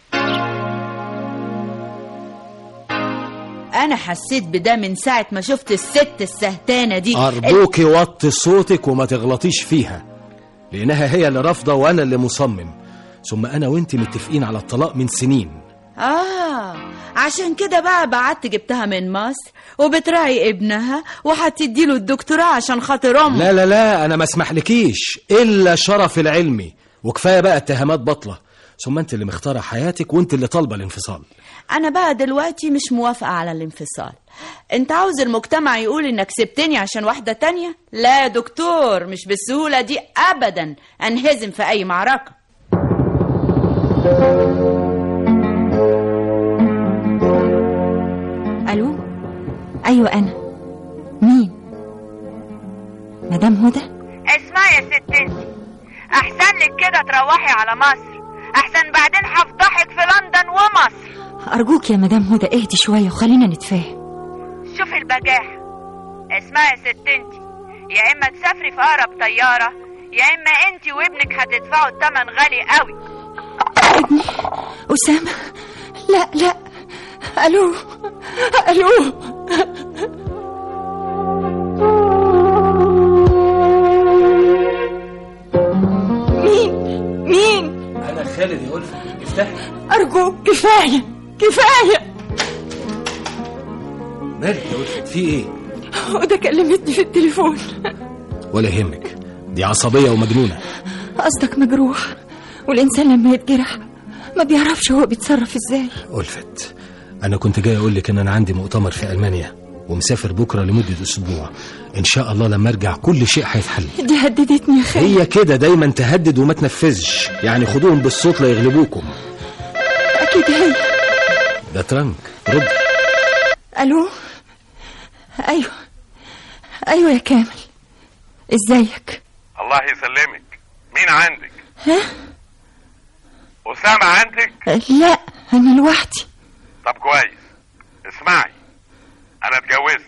انا حسيت بده من ساعه ما شفت الست السهتانه دي أرجوكي وطي صوتك وما تغلطيش فيها لأنها هي اللي رافضة وأنا اللي مصمم ثم أنا وأنت متفقين على الطلاق من سنين اه عشان كده بقى بعت جبتها من مصر وبتراعي ابنها وهتدي له الدكتوراه عشان خاطر امه لا لا لا أنا ما اسمحلكيش إلا شرف العلمي وكفاية بقى اتهامات بطلة ثم انت اللي مختاره حياتك وانت اللي طالبه الانفصال انا بقى دلوقتي مش موافقة على الانفصال انت عاوز المجتمع يقول انك سبتني عشان واحدة تانية لا يا دكتور مش بالسهولة دي ابدا انهزم في اي معركة الو ايوه انا مين مدام هدى اسمعي يا ست انتي احسن لك كده تروحي على مصر احسن بعدين هفضحك في لندن ومصر ارجوك يا مدام هدى اهدي شويه وخلينا نتفاهم شوفي البجاحة اسمعي يا ست انتي يا اما تسافري في اقرب طيارة يا اما انتي وابنك هتدفعوا التمن غالي قوي ابني اسامه لا لا الو الو مين مين انا خالد يا ألفة افتحي ارجوك كفايه كفايه مالك يا ألفة في ايه هدى كلمتني في التليفون ولا يهمك دي عصبيه ومجنونه قصدك مجروح والانسان لما يتجرح ما بيعرفش هو بيتصرف ازاي ألفت أنا كنت جاي أقول لك إن أنا عندي مؤتمر في ألمانيا ومسافر بكرة لمدة أسبوع إن شاء الله لما أرجع كل شيء هيتحل دي هددتني يا خالد هي كده دايما تهدد وما تنفذش يعني خدوهم بالصوت لا يغلبوكم اكيد هي ده ترنك رد الو ايوه ايوه يا كامل ازيك الله يسلمك مين عندك ها أسامة عندك لا انا لوحدي طب كويس اسمعي أنا اتجوزت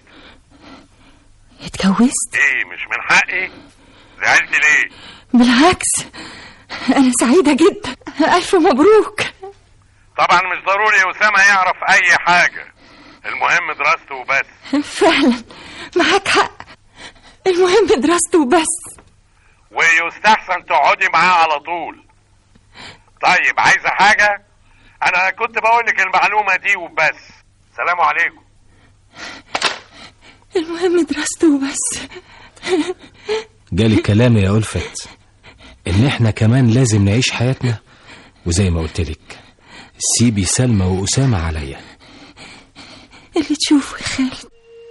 اتجوزت إيه مش من حقي زعلت ليه بالعكس انا سعيده جدا الف مبروك طبعا مش ضروري أسامة يعرف أي حاجة المهم دراسته وبس فعلا معاك حق المهم دراسته وبس ويستحسن تقعدي معاه على طول طيب عايزة حاجة أنا كنت بقولك المعلومة دي وبس سلام عليكم المهم دراسته وبس جالي كلام يا ألفت إن إحنا كمان لازم نعيش حياتنا وزي ما قلت لك سيبي سلمى وأسامة عليا اللي تشوفه يا خالد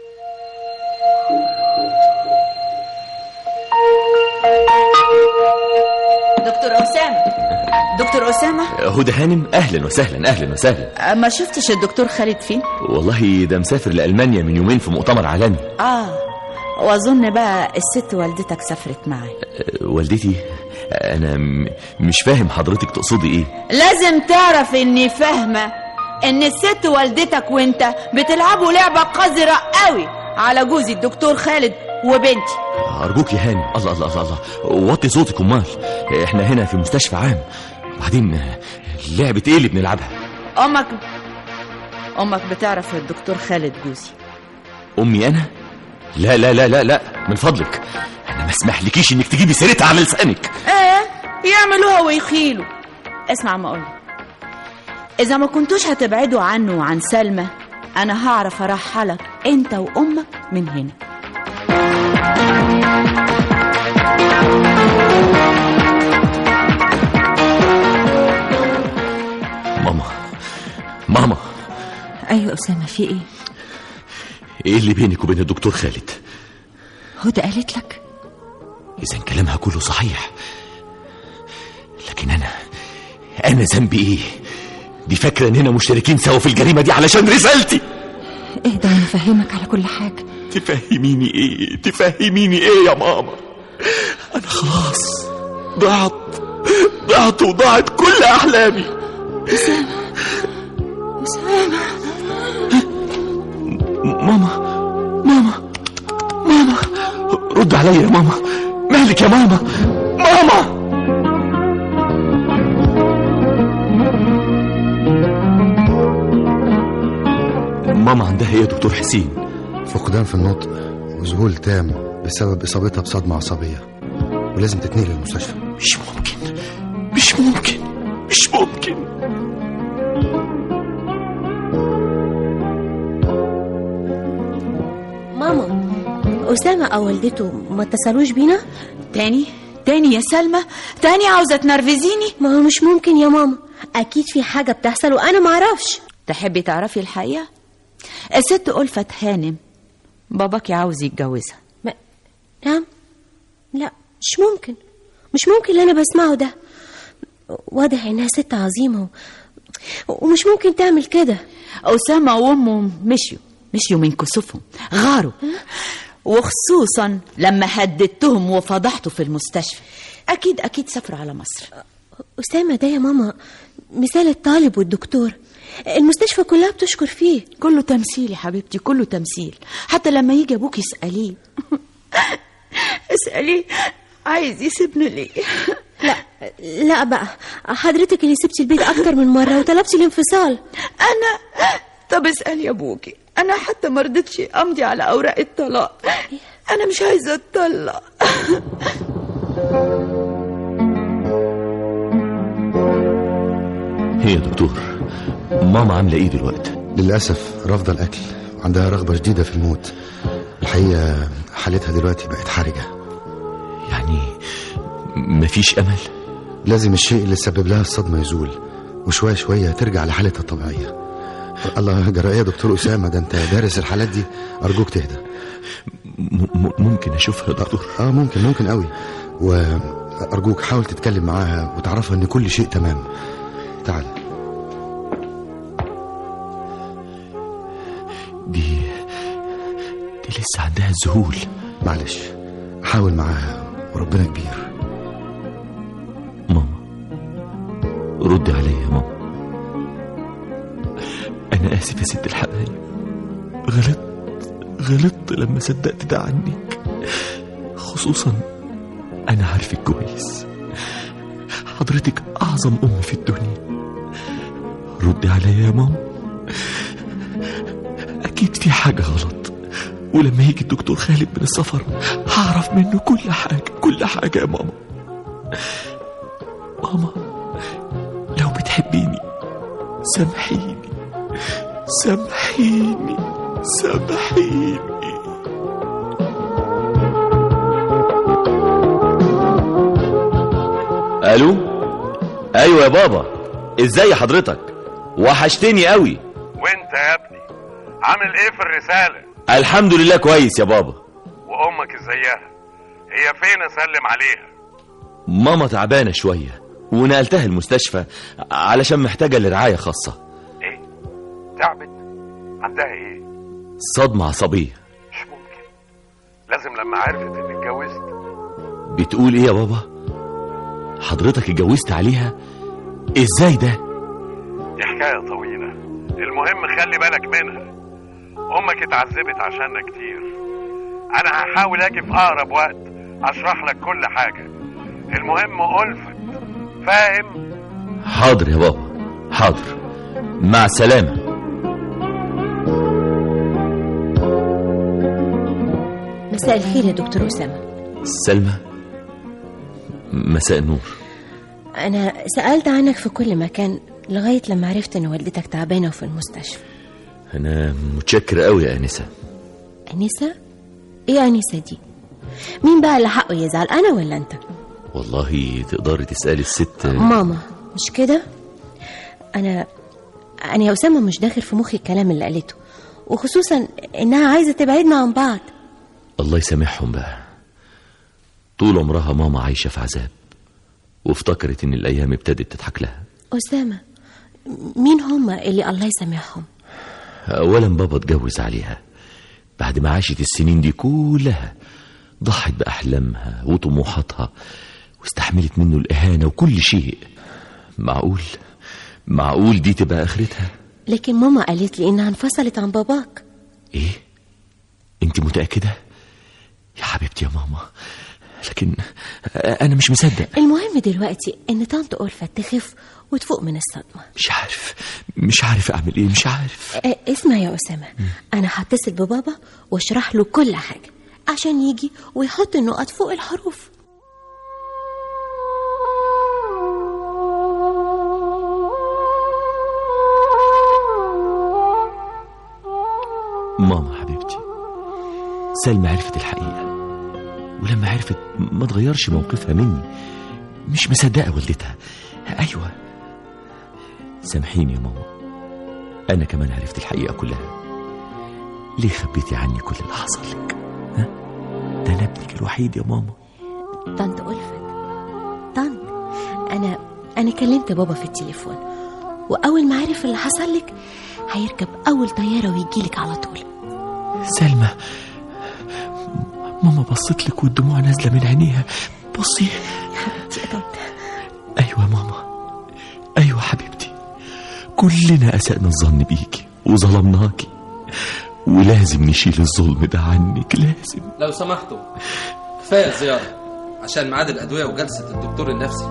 دكتور أسامة دكتور أسامة هدى هانم اهلا وسهلا اهلا وسهلا أه، ما شفتش الدكتور خالد فين والله ده مسافر لألمانيا من يومين في مؤتمر عالمي اه واظن بقى الست والدتك سافرت معي أه، والدتي انا م- مش فاهم حضرتك تقصدي ايه لازم تعرف اني فاهمة ان الست والدتك وانت بتلعبوا لعبة قذرة قوي على جوزي الدكتور خالد وبنتي ارجوك يا هانم الله الله الله الله وطي صوتك امال احنا هنا في مستشفى عام وبعدين أه، لعبة ايه اللي بنلعبها امك امك بتعرف الدكتور خالد جوزي امي انا لا لا لا لا لا من فضلك انا ما اسمحلكيش انك تجيبي سيرتها على لسانك ايه يعملوها ويخيلوا اسمع ما اقولك اذا ما كنتوش هتبعدوا عنه وعن سلمى انا هعرف ارحلك انت وامك من هنا ماما ماما ايوه اسامه في ايه ايه اللي بينك وبين الدكتور خالد هدى قالت لك اذا كلامها كله صحيح لكن انا انا ذنبي ايه دي فاكره اننا مشتركين سوا في الجريمه دي علشان رسالتي اهدى وانا افهمك على كل حاجه تفهميني ايه تفهميني ايه يا ماما انا خلاص ضعت ضعت وضاعت كل احلامي اسامه اسامه ماما ماما ماما رد عليا يا ماما مالك يا ماما ماما ماما عندها ايه يا دكتور حسين فقدان في النطق وذهول تام بسبب إصابتها بصدمة عصبية ولازم تتنقل للمستشفى مش ممكن مش ممكن مش ممكن ماما أسامة أو والدته ما اتصلوش بينا تاني تاني يا سلمى تاني عاوزة تنرفزيني ما هو مش ممكن يا ماما اكيد في حاجه بتحصل وانا معرفش تحبي تعرفي الحقيقة الست ألفت هانم باباكي عاوز يتجوزها نعم لا مش ممكن مش ممكن اللي انا بسمعه ده واضح انها ست عظيمه و... ومش ممكن تعمل كده أسامة وأمه مشيوا مشيوا من كسوفهم غاروا وخصوصا لما هددتهم وفضحته في المستشفى أكيد أكيد سافروا على مصر أسامة ده يا ماما مثال الطالب والدكتور المستشفى كلها بتشكر فيه كله تمثيل يا حبيبتي كله تمثيل حتى لما يجي أبوك يسأليه اسأليه عايز يسيبنا ليه لا لا بقى حضرتك اللي سبتي البيت اكتر من مره وطلبتي الانفصال انا طب اسالي ابوكي انا حتى ما رضيتش امضي على اوراق الطلاق انا مش عايزه اتطلق هي يا دكتور ماما عاملة ايه دلوقتي للأسف رافضة الأكل وعندها رغبة شديدة في الموت الحقيقة حالتها دلوقتي بقت حرجة يعني مفيش أمل لازم الشيء اللي سبب لها الصدمة يزول وشوية شوية ترجع لحالتها الطبيعية الله جرى ايه يا دكتور أسامة ده أنت دارس الحالات دي أرجوك تهدى م- ممكن أشوفها يا دكتور آه ممكن ممكن قوي وأرجوك حاول تتكلم معاها وتعرفها إن كل شيء تمام تعال دي دي لسه عندها ذهول معلش حاول معاها وربنا كبير ردي عليا يا ماما أنا آسف يا ست الحبايب غلطت غلطت لما صدقت ده عنك خصوصا أنا عارفك كويس حضرتك أعظم أم في الدنيا ردي عليا يا ماما أكيد في حاجة غلط ولما يجي الدكتور خالد من السفر هعرف منه كل حاجة كل حاجة يا ماما ماما لو بتحبيني سامحيني سامحيني سامحيني الو ايوه يا بابا ازاي حضرتك وحشتني قوي وانت يا ابني عامل ايه في الرسالة الحمد لله كويس يا بابا وامك ازيها هي فين اسلم عليها ماما تعبانه شويه ونقلتها المستشفى علشان محتاجه لرعايه خاصه ايه تعبت عندها ايه صدمه عصبيه لازم لما عرفت اني اتجوزت بتقول ايه يا بابا حضرتك اتجوزت عليها ازاي ده دي حكاية طويلة المهم خلي بالك منها امك اتعذبت عشاننا كتير انا هحاول اجي في اقرب وقت اشرح لك كل حاجة المهم ألفت فاهم حاضر يا بابا حاضر مع السلامه مساء الخير يا دكتور أسامة سلمى مساء النور أنا سألت عنك في كل مكان لغاية لما عرفت إن والدتك تعبانة وفي المستشفى انا متشكر قوي يا انسه أنسة؟ إيه أنسة دي؟ مين بقى اللي حقه يزعل أنا ولا أنت؟ والله تقدري تسالي الست ماما مش كده؟ أنا أنا يا أسامة مش داخل في مخي الكلام اللي قالته وخصوصا إنها عايزة تبعدنا عن بعض الله يسامحهم بقى طول عمرها ماما عايشه في عذاب وافتكرت ان الايام ابتدت تضحك لها أسامة مين هما اللي الله يسامحهم؟ اولا بابا اتجوز عليها بعد ما عاشت السنين دي كلها ضحت باحلامها وطموحاتها واستحملت منه الاهانه وكل شيء معقول معقول دي تبقى اخرتها لكن ماما قالت لي إنها انفصلت عن باباك ايه انت متاكده يا حبيبتي يا ماما لكن انا مش مصدق المهم دلوقتي إن طنط ألفت تخف وتفوق من الصدمة مش عارف مش عارف اعمل ايه مش عارف آه، اسمع يا أسامة أنا هتصل ببابا واشرح له كل حاجة عشان يجي ويحط النقط فوق الحروف ماما حبيبتي سلمى عرفت الحقيقة ولما عرفت ما تغيرش موقفها مني مش مصدقة والدتها أيوة سامحيني يا ماما أنا كمان عرفت الحقيقة كلها ليه خبيتي عني كل اللي حصل لك ها ده أنا ابنك الوحيد يا ماما طنط ألفت طنط أنا أنا كلمت بابا في التليفون وأول ما عرف اللي حصل لك هيركب أول طيارة ويجيلك على طول سلمى ماما بصت لك والدموع نازلة من عينيها بصي حبيبتي يا طنط أيوة يا ماما أيوة حبيبتي كلنا أسأنا الظن بيكي وظلمناكي ولازم نشيل الظلم ده عنك لازم لو سمحتوا كفايه الزياره عشان ميعاد الادويه وجلسه الدكتور النفسي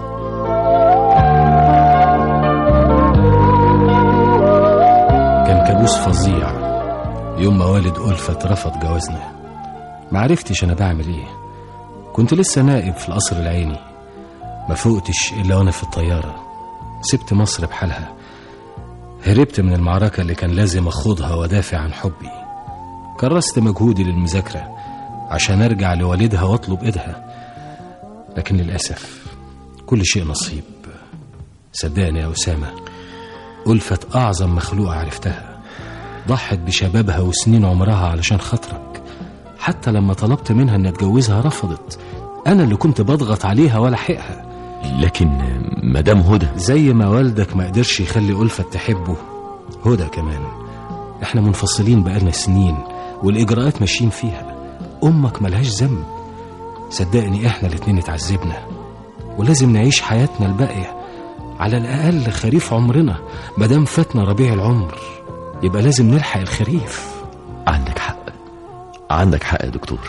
كان كابوس فظيع يوم ما والد ألفت رفض جوازنا معرفتش أنا بعمل إيه كنت لسه نائب في القصر العيني ما فوقتش إلا وأنا في الطيارة سبت مصر بحالها هربت من المعركة اللي كان لازم أخوضها وأدافع عن حبي كرست مجهودي للمذاكرة عشان أرجع لوالدها وأطلب إيدها لكن للأسف كل شيء نصيب صدقني يا أسامة ألفت أعظم مخلوقة عرفتها ضحت بشبابها وسنين عمرها علشان خاطرك حتى لما طلبت منها أن أتجوزها رفضت أنا اللي كنت بضغط عليها ولا حقها لكن مدام هدى زي ما والدك ما قدرش يخلي ألفت تحبه هدى كمان احنا منفصلين بقالنا سنين والإجراءات ماشيين فيها أمك ملهاش ذنب صدقني احنا الاتنين اتعذبنا ولازم نعيش حياتنا الباقية على الأقل خريف عمرنا مادام فاتنا ربيع العمر يبقى لازم نلحق الخريف عندك حق عندك حق يا دكتور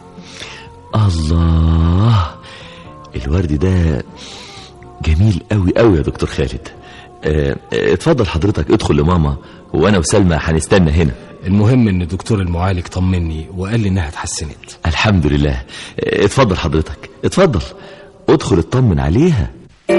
الله الورد ده جميل قوي قوي يا دكتور خالد اه اتفضل حضرتك ادخل لماما وانا وسلمى هنستنى هنا المهم ان الدكتور المعالج طمني وقال لي انها اتحسنت الحمد لله اه اتفضل حضرتك اتفضل ادخل اطمن عليها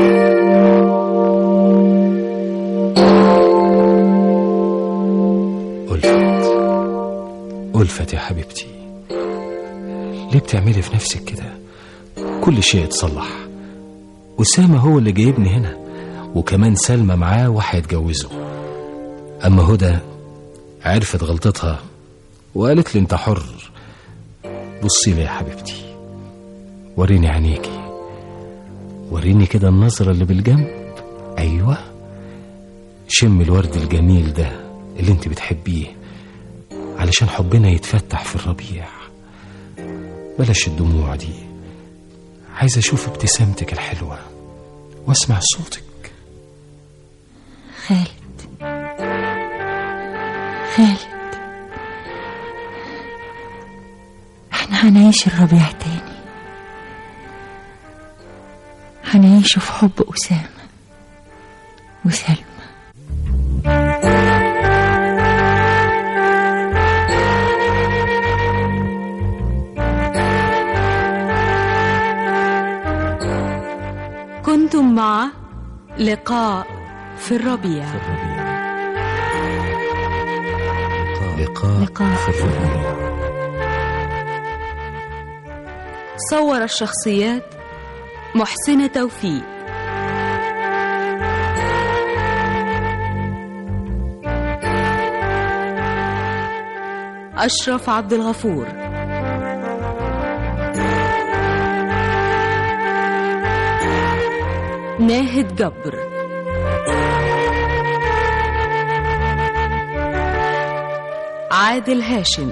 ألفت ألفت يا حبيبتي ليه بتعملي في نفسك كده كل شيء اتصلح أسامة هو اللي جايبني هنا وكمان سلمى معاه وهيتجوزوا أما هدى عرفت غلطتها وقالت لي انت حر بصي لي يا حبيبتي وريني عينيكي وريني كده النظرة اللي بالجنب أيوة شم الورد الجميل ده اللي انت بتحبيه علشان حبنا يتفتح في الربيع بلاش الدموع دي عايز اشوف ابتسامتك الحلوة واسمع صوتك خالد خالد احنا هنعيش الربيع تاني هنعيشه في حب أسامة وسلمى كنتم مع لقاء في الربيع لقاء, لقاء في الربيع صور الشخصيات محسنة توفيق أشرف عبد الغفور ناهد جبر عادل هاشم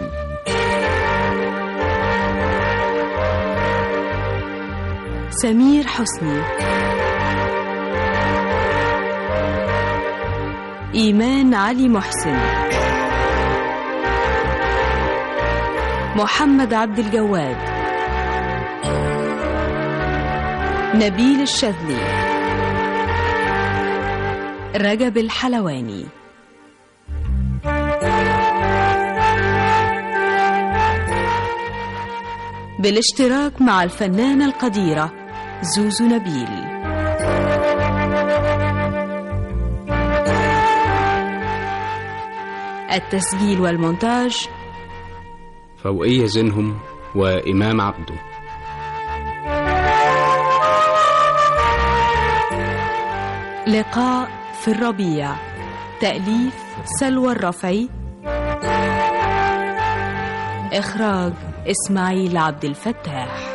سمير حسني إيمان علي محسن محمد عبد الجواد نبيل الشاذلي رجب الحلواني بالاشتراك مع الفنانة القديرة زوزو نبيل التسجيل والمونتاج فوقية زينهم وإمام عبده لقاء في الربيع تأليف سلوى الرفعي إخراج إسماعيل عبد الفتاح